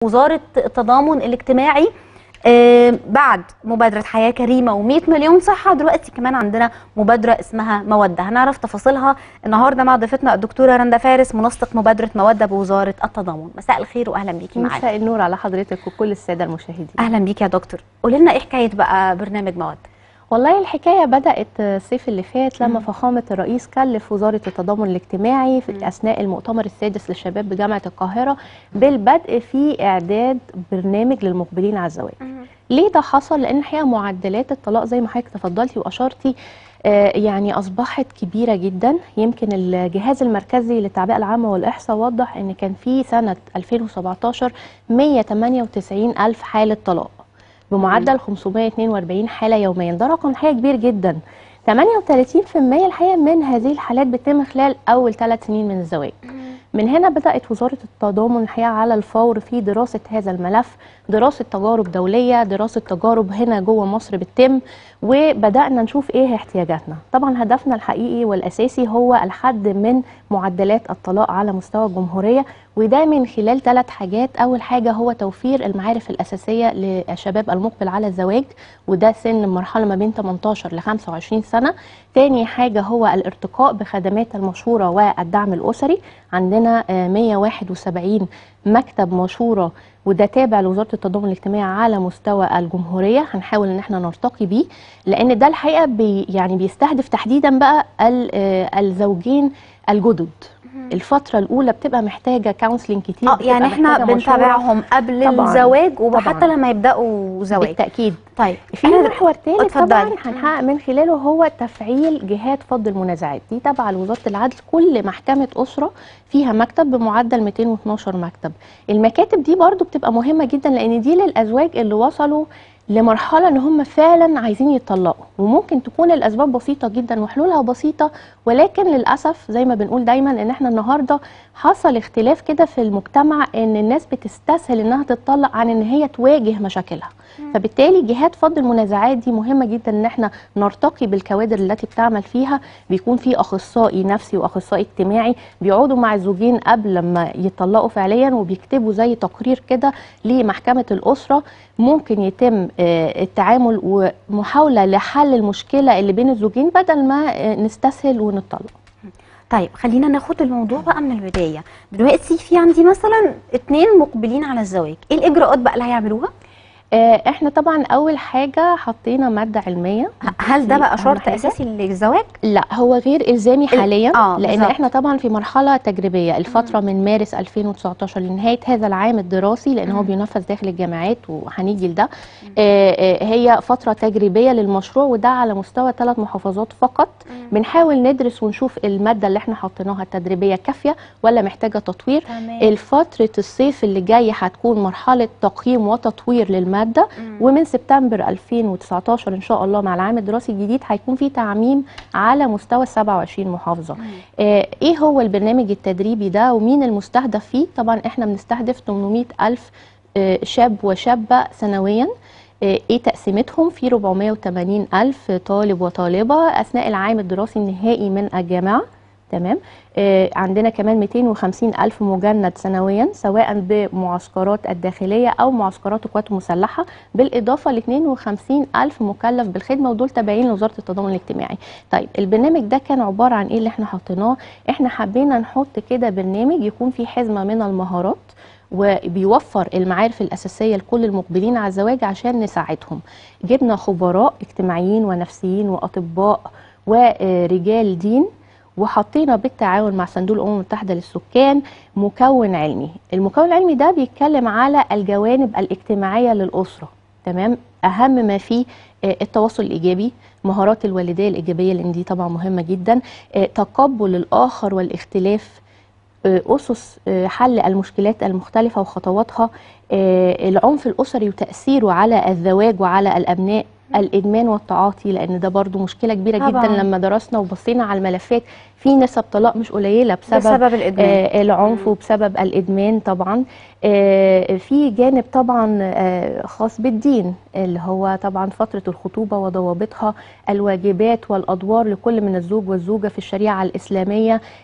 وزاره التضامن الاجتماعي آه، بعد مبادرة حياة كريمة و100 مليون صحة دلوقتي كمان عندنا مبادرة اسمها مودة هنعرف تفاصيلها النهاردة مع ضيفتنا الدكتورة رندا فارس منسق مبادرة مودة بوزارة التضامن مساء الخير وأهلا بيكي معانا مساء النور على حضرتك وكل الساده المشاهدين أهلا بيكي يا دكتور قولي لنا إيه حكاية بقى برنامج مودة والله الحكايه بدات الصيف اللي فات لما فخامه الرئيس كلف وزاره التضامن الاجتماعي في اثناء المؤتمر السادس للشباب بجامعه القاهره بالبدء في اعداد برنامج للمقبلين على الزواج ليه ده حصل لان الحقيقه معدلات الطلاق زي ما حضرتك تفضلتي واشرتي آه، يعني اصبحت كبيره جدا يمكن الجهاز المركزي للتعبئه العامه والاحصاء وضح ان كان في سنه 2017 198 الف حاله طلاق بمعدل 542 حاله يوميا ده رقم الحقيقه كبير جدا 38% الحقيقه من هذه الحالات بتتم خلال اول ثلاث سنين من الزواج من هنا بدأت وزارة التضامن الحقيقة على الفور في دراسة هذا الملف دراسة تجارب دولية دراسة تجارب هنا جوه مصر بتتم وبدأنا نشوف ايه احتياجاتنا طبعا هدفنا الحقيقي والأساسي هو الحد من معدلات الطلاق على مستوى الجمهورية وده من خلال ثلاث حاجات أول حاجة هو توفير المعارف الأساسية للشباب المقبل على الزواج وده سن مرحلة ما بين 18 ل 25 سنة تاني حاجة هو الارتقاء بخدمات المشورة والدعم الأسري عندنا آه، 171 مكتب مشورة وده تابع لوزارة التضامن الاجتماعي على مستوى الجمهورية هنحاول ان احنا نرتقي بيه لان ده الحقيقة بي يعني بيستهدف تحديدا بقى ال- آه، الزوجين الجدد الفترة الأولى بتبقى محتاجة كونسلنج كتير اه بتبقى يعني احنا محتاجة مشورة. بنتابعهم قبل طبعاً، الزواج وحتى طبعاً. لما يبدأوا زواج بالتأكيد طيب في إحنا- محور تالت اتفضلي. طبعا هنحقق من خلاله هو تفعيل جهات فض المنازعات دي تبع لوزاره العدل كل محكمه اسره فيها مكتب بمعدل 212 مكتب المكاتب دي برضو بتبقى مهمه جدا لان دي للازواج اللي وصلوا لمرحله ان هم فعلا عايزين يتطلقوا وممكن تكون الاسباب بسيطه جدا وحلولها بسيطه ولكن للاسف زي ما بنقول دايما ان احنا النهارده حصل اختلاف كده في المجتمع ان الناس بتستسهل انها تتطلق عن ان هي تواجه مشاكلها فبالتالي جهات فض المنازعات دي مهمه جدا ان احنا نرتقي بالكوادر التي بتعمل فيها بيكون في اخصائي نفسي واخصائي اجتماعي بيقعدوا مع الزوجين قبل لما يتطلقوا فعليا وبيكتبوا زي تقرير كده لمحكمه الاسره ممكن يتم آه، التعامل ومحاوله لحل المشكله اللي بين الزوجين بدل ما آه، نستسهل ونتطلق طيب خلينا ناخد الموضوع بقى من البداية دلوقتي في عندي مثلا اتنين مقبلين على الزواج ايه الإجراءات بقى اللي هيعملوها آه، احنا طبعا اول حاجه حطينا ماده علميه هل ده دي بقى أهم شرط حاجة. أساسي للزواج لا هو غير الزامي حاليا آه، لان بالظبط. احنا طبعا في مرحله تجريبيه الفتره من مارس 2019 لنهايه هذا العام الدراسي لان هو مم. بينفذ داخل الجامعات وهنيجي لده آه، آه، هي فتره تجريبيه للمشروع وده على مستوى ثلاث محافظات فقط بنحاول ندرس ونشوف الماده اللي احنا حطيناها التدريبيه كافيه ولا محتاجه تطوير تمام الفترة الصيف اللي جاي هتكون مرحلة تقييم وتطوير للمادة ومن سبتمبر 2019 إن شاء الله مع العام الدراسي الجديد هيكون في تعميم على مستوى 27 محافظة آه إيه هو البرنامج التدريبي ده ومين المستهدف فيه طبعا إحنا بنستهدف 800 ألف آه شاب وشابة سنويا آه، ايه تقسيمتهم في 480 الف طالب وطالبه اثناء العام الدراسي النهائي من الجامعه تمام آه، عندنا كمان 250 ألف مجند سنويا سواء بمعسكرات الداخلية أو معسكرات القوات المسلحة بالإضافة ل 52 ألف مكلف بالخدمة ودول تابعين لوزارة التضامن الاجتماعي طيب البرنامج ده كان عبارة عن إيه اللي احنا حطيناه احنا حبينا نحط كده برنامج يكون فيه حزمة من المهارات وبيوفر المعارف الأساسية لكل المقبلين على الزواج عشان نساعدهم جبنا خبراء اجتماعيين ونفسيين وأطباء ورجال دين وحطينا بالتعاون مع صندوق الامم المتحده للسكان مكون علمي المكون العلمي ده بيتكلم على الجوانب الاجتماعيه للاسره تمام اهم ما فيه آه، التواصل الايجابي مهارات الوالديه الايجابيه لان دي طبعا مهمه جدا آه، تقبل الاخر والاختلاف آه، اسس آه، حل المشكلات المختلفه وخطواتها آه، العنف الاسري وتاثيره على الزواج وعلى الابناء الادمان والتعاطي لان ده برضو مشكله كبيره طبعاً. جدا لما درسنا وبصينا على الملفات في نسب طلاق مش قليله بسبب, بسبب الإدمان آه العنف وبسبب الادمان طبعا آه في جانب طبعا آه خاص بالدين اللي هو طبعا فتره الخطوبه وضوابطها الواجبات والادوار لكل من الزوج والزوجه في الشريعه الاسلاميه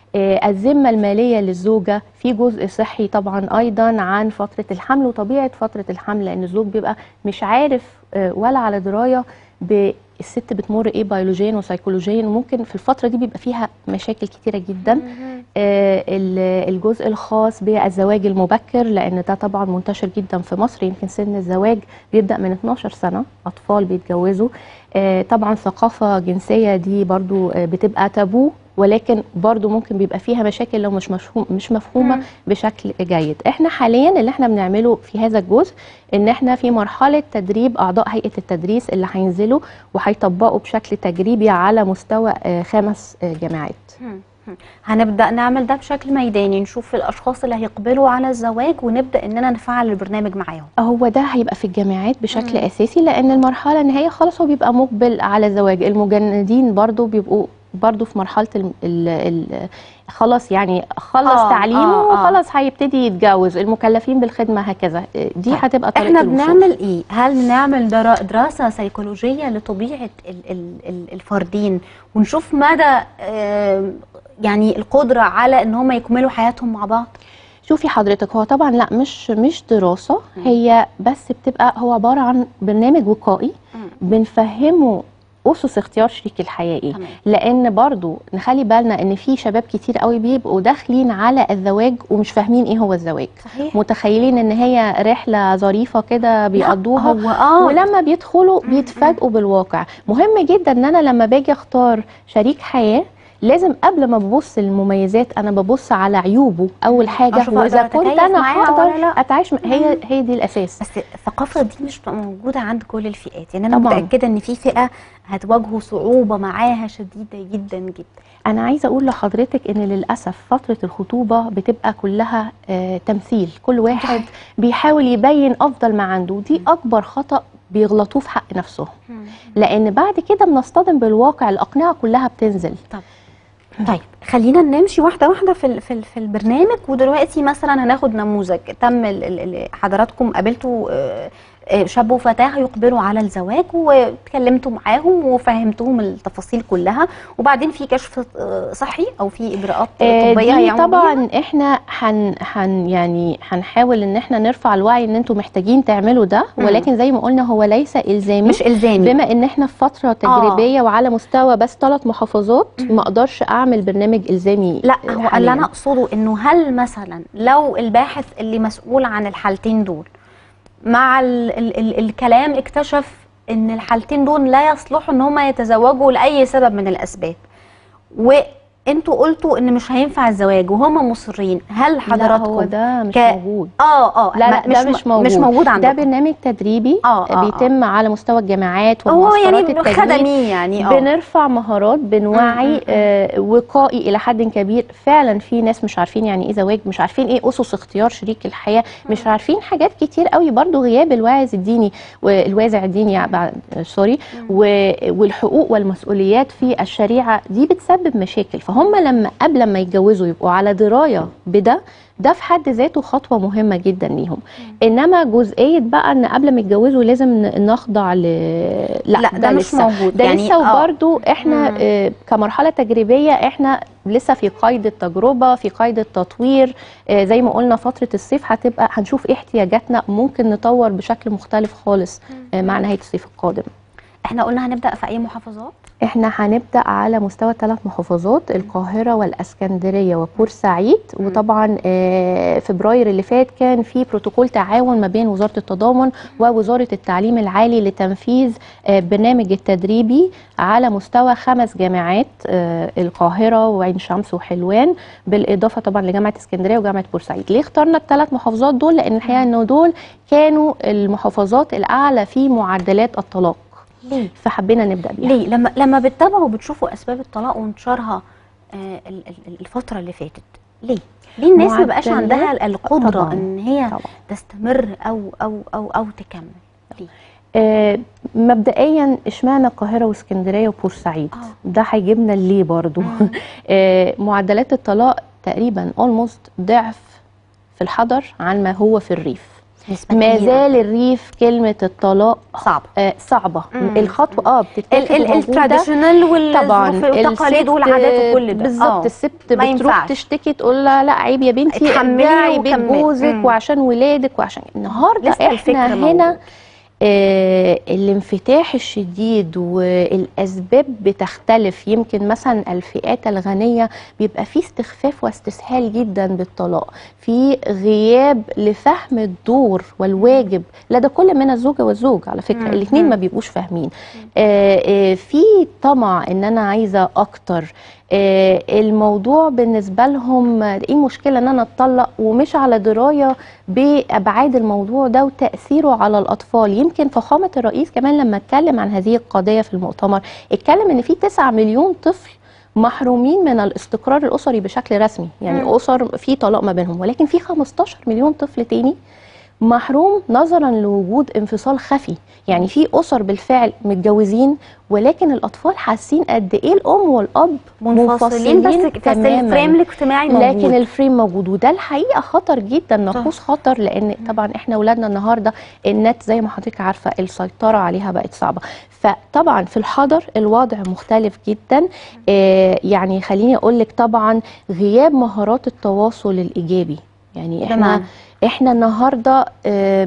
آه، الذمه الماليه للزوجه في جزء صحي طبعا ايضا عن فتره الحمل وطبيعه فتره الحمل لان الزوج بيبقى مش عارف آه، ولا على درايه بالست بتمر ايه بيولوجيا وسيكولوجيا وممكن في الفتره دي بيبقى فيها مشاكل كتيره جدا آه، ال- الجزء الخاص بالزواج المبكر لان ده طبعا منتشر جدا في مصر يمكن سن الزواج بيبدا من 12 سنه اطفال بيتجوزوا آه، طبعا ثقافه جنسيه دي برضو آه، بتبقى تابو ولكن برضو ممكن بيبقى فيها مشاكل لو مش مفهوم مش مفهومه مم. بشكل جيد احنا حاليا اللي احنا بنعمله في هذا الجزء ان احنا في مرحله تدريب اعضاء هيئه التدريس اللي هينزلوا وهيطبقوا بشكل تجريبي على مستوى آه، خمس آه، جامعات مم. مم. هنبدا نعمل ده بشكل ميداني نشوف الاشخاص اللي هيقبلوا على الزواج ونبدا اننا نفعل البرنامج معاهم هو ده هيبقى في الجامعات بشكل مم. اساسي لان المرحله النهائيه خلاص هو بيبقى مقبل على الزواج المجندين برضو بيبقوا برضو في مرحله ال ال ال خلاص يعني خلص آه، تعليمه آه، آه. وخلاص هيبتدي يتجوز المكلفين بالخدمه هكذا دي هتبقى طريقه احنا الوصول. بنعمل ايه هل بنعمل درا- دراسه سيكولوجيه لطبيعه ال- ال- ال- الفردين ونشوف مدى آه، يعني القدره على ان هم يكملوا حياتهم مع بعض شوفي حضرتك هو طبعا لا مش مش دراسه هي بس بتبقى هو عباره عن برنامج وقائي بنفهمه اسس اختيار شريك الحياه ايه تمام. لان برضو نخلي بالنا ان في شباب كتير قوي بيبقوا داخلين على الزواج ومش فاهمين ايه هو الزواج صحيح متخيلين ان هي رحله ظريفه كده بيقضوها هو اه ولما بيدخلوا مم، بيتفاجئوا بالواقع مهم جدا ان انا لما باجي اختار شريك حياه لازم قبل ما ببص للمميزات انا ببص على عيوبه اول حاجه أشوف واذا أقدر كنت أتكيف انا معاها ولا هقدر لأ. اتعايش م- هي هي دي الاساس بس الثقافه دي مش بتبقى موجوده عند كل الفئات يعني انا طبعاً. متاكده ان في فئه هتواجهوا صعوبه معاها شديده جدا جدا انا عايزه اقول لحضرتك ان للاسف فتره الخطوبه بتبقى كلها آه تمثيل كل واحد بيحاول يبين افضل ما عنده ودي اكبر خطا بيغلطوه في حق نفسهم لان بعد كده بنصطدم بالواقع الاقنعه كلها بتنزل طيب خلينا نمشي واحده واحده في ال- في ال- في البرنامج ودلوقتي مثلا هناخد نموذج تم ال- ال- ال- حضراتكم قابلتوا آه، آه، شاب وفتاه يقبلوا على الزواج واتكلمتوا معاهم وفهمتوهم التفاصيل كلها وبعدين في كشف آه، صحي او في اجراءات آه، طبيه دي هيعملوا بيها؟ طبعا احنا هن هن يعني هنحاول ان احنا نرفع الوعي ان انتم محتاجين تعملوا ده مم. ولكن زي ما قلنا هو ليس الزامي مش الزامي بما ان احنا في فتره تجريبيه وعلى مستوى بس ثلاث محافظات ما اقدرش اعمل برنامج الزامي لا آه، هو اللي حالياً. انا اقصده انه هل مثلا لو الباحث اللي مسؤول عن الحالتين دول مع ال ال ال الكلام اكتشف ان الحالتين دول لا يصلحوا ان هم يتزوجوا لاي سبب من الاسباب وانتوا قلتوا ان مش هينفع الزواج وهم مصرين هل لا حضراتكم هو ده مش ك- موجود اه اه لا ما- لا ده مش موجود مش موجود ده عندكم برنامج تدريبي آه، آه، بيتم على مستوى الجامعات هو ومؤسسات يعني التجنيد خدمي يعني اه بنرفع مهارات مم، بنوعي مم. آه وقائي الى حد كبير فعلا في ناس مش عارفين يعني ايه زواج مش عارفين ايه اسس اختيار شريك الحياه مش عارفين حاجات كتير قوي برضو غياب الواعظ الديني والوازع الديني يعني بعد آه، سوري و- والحقوق والمسؤوليات في الشريعه دي بتسبب مشاكل فهم لما قبل ما يتجوزوا يبقوا على درايه بده ده في حد ذاته خطوه مهمه جدا ليهم انما جزئيه بقى ان قبل ما يتجوزوا لازم ن- نخضع ل لا, لا ده, مش لسه. موجود ده يعني لسه آه. وبرده احنا مم. آه كمرحله تجريبيه احنا لسه في قيد التجربه في قيد التطوير آه زي ما قلنا فتره الصيف هتبقى هنشوف ايه احتياجاتنا ممكن نطور بشكل مختلف خالص آه مع نهايه الصيف القادم احنا قلنا هنبدا في اي محافظات احنا هنبدا على مستوى ثلاث محافظات القاهره والاسكندريه وبورسعيد وطبعا آه، فبراير اللي فات كان في بروتوكول تعاون ما بين وزاره التضامن ووزاره التعليم العالي لتنفيذ آه، برنامج التدريبي على مستوى خمس جامعات آه، القاهره وعين شمس وحلوان بالاضافه طبعا لجامعه اسكندريه وجامعه بورسعيد ليه اخترنا الثلاث محافظات دول لان الحقيقه انه دول كانوا المحافظات الاعلى في معدلات الطلاق ليه فحبينا نبدا بيها ليه لما لما بتتابعوا بتشوفوا اسباب الطلاق وانتشارها آه، ال- ال- الفتره اللي فاتت ليه ليه الناس ما بقاش معدلات عندها القدره طبعاً. ان هي طبعا تستمر او او او او تكمل ليه آه مبدئيا اشمعنى القاهره واسكندريه وبورسعيد آه. ده هيجيبنا ليه برضو مم. آه معدلات الطلاق تقريبا اولموست ضعف في الحضر عن ما هو في الريف نسبة ما كبيرة. زال الريف كلمه الطلاق صعب آه صعبه مم. الخطوه اه بتتاخد ال- ال- موجودة. التراديشنال طبعا والظروف والتقاليد الست- والعادات وكل ده بالظبط آه. الست ما بتروح ينفعش. تشتكي تقول لها لا عيب يا بنتي اتحملي ارجعي بيت وكملي. جوزك مم. وعشان ولادك وعشان النهارده لسه الفكر احنا موجود. هنا آه الانفتاح الشديد والاسباب بتختلف يمكن مثلا الفئات الغنيه بيبقى في استخفاف واستسهال جدا بالطلاق في غياب لفهم الدور والواجب لدى كل من الزوجه والزوج على فكره مم. الاثنين مم. ما بيبقوش فاهمين آه آه في طمع ان انا عايزه اكتر آه الموضوع بالنسبه لهم آه، ايه المشكله ان انا اتطلق ومش على درايه بابعاد الموضوع ده وتاثيره على الاطفال يمكن فخامه الرئيس كمان لما اتكلم عن هذه القضيه في المؤتمر اتكلم ان في 9 مليون طفل محرومين من الاستقرار الاسري بشكل رسمي يعني مم. اسر في طلاق ما بينهم ولكن في 15 مليون طفل تاني محروم نظرا لوجود انفصال خفي يعني في اسر بالفعل متجوزين ولكن الاطفال حاسين قد ايه الام والاب منفصلين بس بس تماماً. الفريم الاجتماعي موجود لكن الفريم موجود وده الحقيقه خطر جدا ناقوس خطر لان طبعا احنا اولادنا النهارده النت زي ما حضرتك عارفه السيطره عليها بقت صعبه فطبعا في الحضر الوضع مختلف جدا آه يعني خليني اقول لك طبعا غياب مهارات التواصل الايجابي يعني احنا بمعنى؟ احنا النهارده آه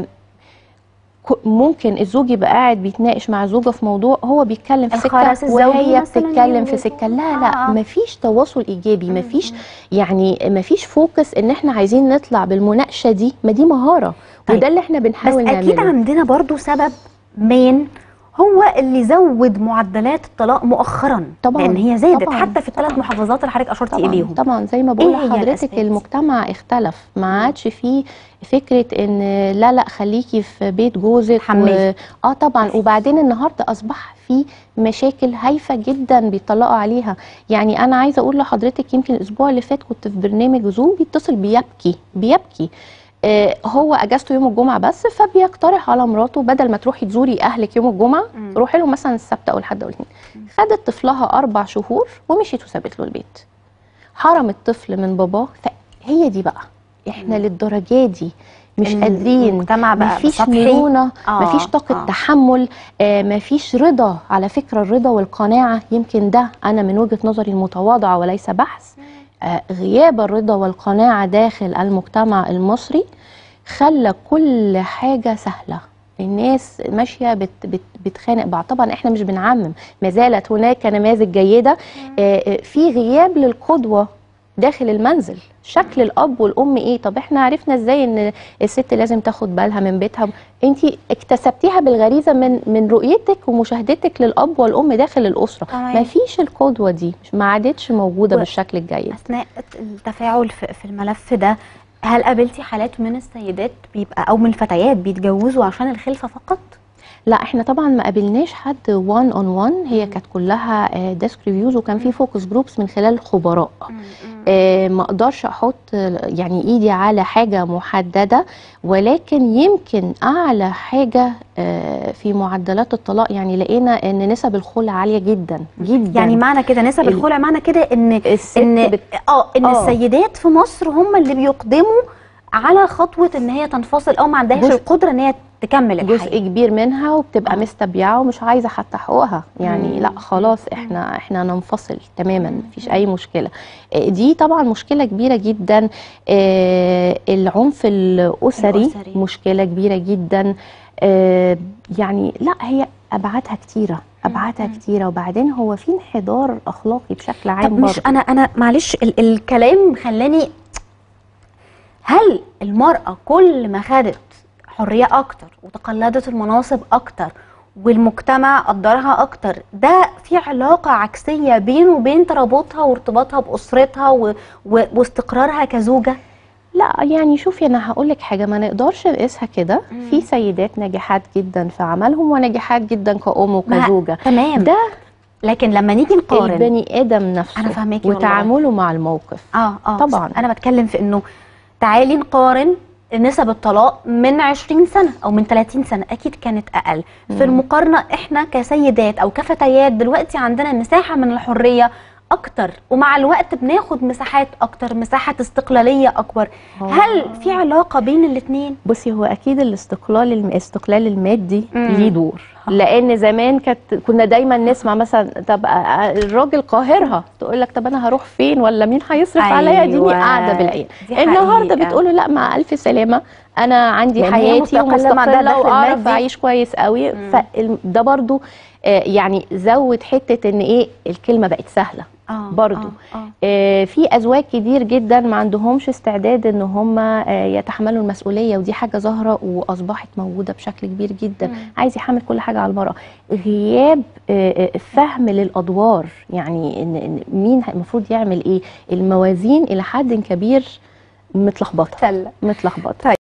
ك- ممكن الزوج يبقى قاعد بيتناقش مع زوجه في موضوع هو بيتكلم في الخرس سكه الزوجي وهي مثلاً بتتكلم في يوجد. سكه لا آه، لا آه. مفيش تواصل ايجابي مفيش يعني مفيش فوكس ان احنا عايزين نطلع بالمناقشه دي ما دي مهاره طيب. وده اللي احنا بس بنحاول اكيد نعمله عندنا برضو سبب مين هو اللي زود معدلات الطلاق مؤخرا طبعاً، لان هي زادت طبعاً، حتى في الثلاث محافظات اللي حضرتك اشرتي طبعا اليهم طبعا زي ما بقول إيه هي لحضرتك الأسباب؟ المجتمع اختلف ما عادش فيه فكره ان لا لا خليكي في بيت جوزك حملي. اه طبعا وبعدين النهارده اصبح في مشاكل هايفه جدا بيطلقوا عليها يعني انا عايزه اقول لحضرتك يمكن الاسبوع اللي فات كنت في برنامج زوم بيتصل بيبكي بيبكي آه هو اجازته يوم الجمعه بس فبيقترح على مراته بدل ما تروحي تزوري اهلك يوم الجمعه مم. روحي له مثلا السبت او الحد او الاثنين خدت طفلها اربع شهور ومشيت وسابت له البيت حرم الطفل من باباه فهي دي بقى احنا للدرجه دي مش قادرين المجتمع بقى مفيش سطحي. مرونه آه، مفيش طاقه آه. تحمل آه مفيش رضا على فكره الرضا والقناعه يمكن ده انا من وجهه نظري المتواضعه وليس بحث آه غياب الرضا والقناعه داخل المجتمع المصري خلى كل حاجه سهله الناس ماشيه بت بت بتخانق بعض طبعا احنا مش بنعمم ما زالت هناك نماذج جيده آه، آه، في غياب للقدوه داخل المنزل شكل الاب والام ايه طب احنا عرفنا ازاي ان الست لازم تاخد بالها من بيتها انت اكتسبتيها بالغريزه من من رؤيتك ومشاهدتك للاب والام داخل الاسره تمام. ما فيش القدوه دي مش ما عادتش موجوده و- بالشكل الجيد اثناء التفاعل في في الملف ده هل قابلتي حالات من السيدات بيبقى او من الفتيات بيتجوزوا عشان الخلفه فقط؟ لا احنا طبعا ما قابلناش حد وان اون وان هي كانت كلها ديسك ريفيوز وكان في فوكس جروبس من خلال خبراء آه، ما اقدرش احط آه، يعني ايدي على حاجه محدده ولكن يمكن اعلى حاجه آه، في معدلات الطلاق يعني لقينا ان نسب الخلع عاليه جدا جدا يعني معنى كده نسب ال- الخلع معنى كده ان الست ان بت... اه ان آه. السيدات في مصر هم اللي بيقدموا على خطوه ان هي تنفصل او ما عندهاش جزء- القدره ان هي تكمل جزء الحياه كبير منها وبتبقى آه. مستبيعه ومش عايزه حتى حقوقها يعني مم. لا خلاص احنا احنا ننفصل تماما مفيش اي مشكله آه، دي طبعا مشكله كبيره جدا آه، العنف الاسري الأسري. مشكله كبيره جدا آه، يعني لا هي ابعادها كتيره ابعادها مم. كتيره وبعدين هو في انحدار اخلاقي بشكل عام طب مش برضه. انا انا معلش ال الكلام خلاني هل المرأة كل ما خدت حرية أكتر وتقلدت المناصب أكتر والمجتمع قدرها أكتر ده في علاقة عكسية بينه وبين ترابطها وارتباطها بأسرتها و... و... واستقرارها كزوجة لا يعني شوفي انا هقول لك حاجه ما نقدرش نقيسها كده مم. في سيدات ناجحات جدا في عملهم وناجحات جدا كأم ما- وكزوجه تمام ده لكن لما نيجي نقارن البني ادم نفسه أنا فاهماكي والله. وتعامله مع الموقف اه اه طبعاً. بس انا بتكلم في انه تعالي نقارن نسب الطلاق من 20 سنه او من 30 سنه اكيد كانت اقل في مم. المقارنه احنا كسيدات او كفتيات دلوقتي عندنا مساحه من الحريه اكتر ومع الوقت بناخد مساحات اكتر مساحه استقلاليه اكبر هل في علاقه بين الاثنين بصي هو اكيد الاستقلال الم- الاستقلال المادي مم. ليه دور لان زمان كانت كنا دايما نسمع مثلا طب آه، الراجل قاهرها تقول لك طب انا هروح فين ولا مين هيصرف عليا دي أيوة. قاعده بالعين دي النهارده حقيقة. بتقولوا لا مع الف سلامه انا عندي لأن هي حياتي مستقلة، ما عندها ومستقله دخل واعرف مادي. اعيش كويس قوي مم. فده برضو آه، يعني زود حته ان ايه الكلمه بقت سهله اه برضو. آه. آه. آه، في ازواج كتير جدا ما عندهمش استعداد ان هم آه، يتحملوا المسؤوليه ودي حاجه ظاهره واصبحت موجوده بشكل كبير جدا مم. عايز يحمل كل حاجه على المراه غياب آه، آه، فهم للادوار يعني ان إن مين المفروض يعمل ايه الموازين الى حد كبير متلخبطه سله متلخبطه